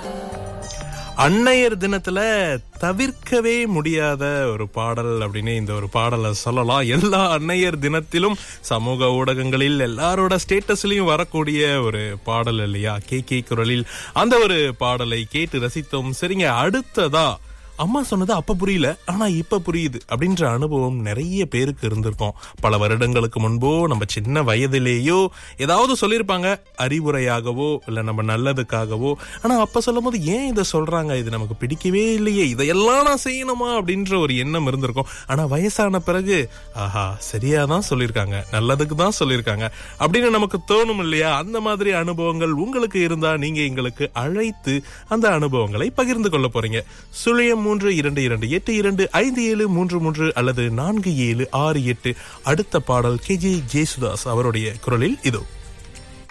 அன்னையர் தினத்துல தவிர்க்கவே முடியாத ஒரு பாடல் அப்படின்னு இந்த ஒரு பாடலை சொல்லலாம் எல்லா அன்னையர் தினத்திலும் சமூக ஊடகங்களில் எல்லாரோட ஸ்டேட்டஸ்லயும் வரக்கூடிய ஒரு பாடல் இல்லையா கே கே குரலில் அந்த ஒரு பாடலை கேட்டு ரசித்தோம் சரிங்க அடுத்ததா அம்மா சொன்னது அப்ப புரியல ஆனா இப்ப புரியுது அப்படின்ற அனுபவம் நிறைய பேருக்கு இருந்திருக்கும் பல வருடங்களுக்கு முன்போ நம்ம சின்ன வயதிலேயோ ஏதாவது சொல்லியிருப்பாங்க அறிவுரையாகவோ இல்ல நம்ம நல்லதுக்காகவோ ஆனா அப்ப சொல்லும் போது ஏன் இதை சொல்றாங்க இது நமக்கு பிடிக்கவே இல்லையே இதையெல்லாம் நான் செய்யணுமா அப்படின்ற ஒரு எண்ணம் இருந்திருக்கும் ஆனா வயசான பிறகு ஆஹா சரியா தான் சொல்லியிருக்காங்க நல்லதுக்கு தான் சொல்லியிருக்காங்க அப்படின்னு நமக்கு தோணும் இல்லையா அந்த மாதிரி அனுபவங்கள் உங்களுக்கு இருந்தா நீங்க எங்களுக்கு அழைத்து அந்த அனுபவங்களை பகிர்ந்து கொள்ள போறீங்க சுழியம் மூன்று இரண்டு இரண்டு எட்டு இரண்டு ஐந்து ஏழு மூன்று மூன்று அல்லது நான்கு ஏழு ஆறு எட்டு அடுத்த பாடல் கே ஜே ஜேசுதாஸ் அவருடைய குரலில் இதோ